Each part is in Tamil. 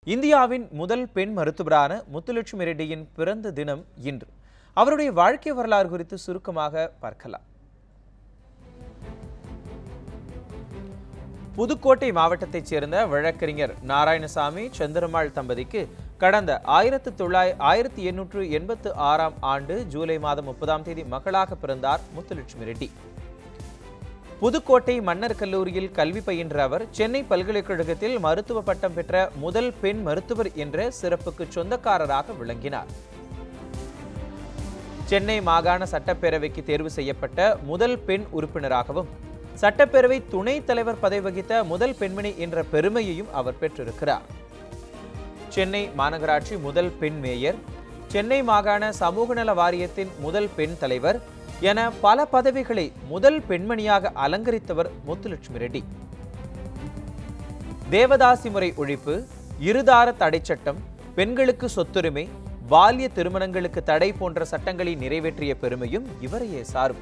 இந்தியாவின் முதல் பெண் மருத்துவரான முத்துலட்சுமி ரெட்டியின் பிறந்த தினம் இன்று அவருடைய வாழ்க்கை வரலாறு குறித்து சுருக்கமாக பார்க்கலாம் புதுக்கோட்டை மாவட்டத்தைச் சேர்ந்த வழக்கறிஞர் நாராயணசாமி சந்திரமாள் தம்பதிக்கு கடந்த ஆயிரத்து தொள்ளாய் ஆயிரத்தி எண்ணூற்று எண்பத்து ஆறாம் ஆண்டு ஜூலை மாதம் முப்பதாம் தேதி மகளாக பிறந்தார் முத்துலட்சுமி ரெட்டி புதுக்கோட்டை மன்னர் கல்லூரியில் கல்வி பயின்ற அவர் சென்னை பல்கலைக்கழகத்தில் மருத்துவ பட்டம் பெற்ற முதல் பெண் மருத்துவர் என்ற சிறப்புக்கு சொந்தக்காரராக விளங்கினார் சென்னை மாகாண சட்டப்பேரவைக்கு தேர்வு செய்யப்பட்ட முதல் பெண் உறுப்பினராகவும் சட்டப்பேரவை துணைத் தலைவர் பதவி வகித்த முதல் பெண்மணி என்ற பெருமையையும் அவர் பெற்றிருக்கிறார் சென்னை மாநகராட்சி முதல் பெண் மேயர் சென்னை மாகாண சமூக நல வாரியத்தின் முதல் பெண் தலைவர் என பல பதவிகளை முதல் பெண்மணியாக அலங்கரித்தவர் முத்துலட்சுமி ரெட்டி தேவதாசி முறை ஒழிப்பு இருதார தடை சட்டம் பெண்களுக்கு சொத்துரிமை பால்ய திருமணங்களுக்கு தடை போன்ற சட்டங்களை நிறைவேற்றிய பெருமையும் இவரையே சாரும்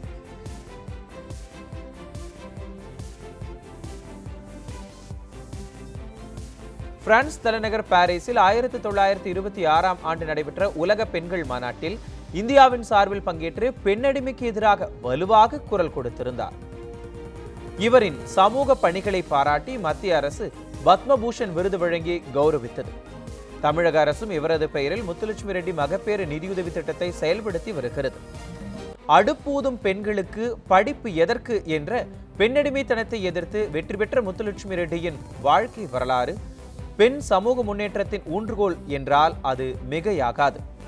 பிரான்ஸ் தலைநகர் பாரிஸில் ஆயிரத்தி தொள்ளாயிரத்தி இருபத்தி ஆறாம் ஆண்டு நடைபெற்ற உலக பெண்கள் மாநாட்டில் இந்தியாவின் சார்பில் பங்கேற்று பெண்ணடிமைக்கு எதிராக வலுவாக குரல் கொடுத்திருந்தார் இவரின் சமூக பணிகளை பாராட்டி மத்திய அரசு பத்மபூஷன் விருது வழங்கி கௌரவித்தது தமிழக அரசும் இவரது பெயரில் முத்துலட்சுமி ரெட்டி மகப்பேறு நிதியுதவி திட்டத்தை செயல்படுத்தி வருகிறது அடுப்பூதும் பெண்களுக்கு படிப்பு எதற்கு என்ற பெண்ணடிமைத்தனத்தை எதிர்த்து வெற்றி பெற்ற முத்துலட்சுமி ரெட்டியின் வாழ்க்கை வரலாறு பெண் சமூக முன்னேற்றத்தின் ஊன்றுகோல் என்றால் அது மிகையாகாது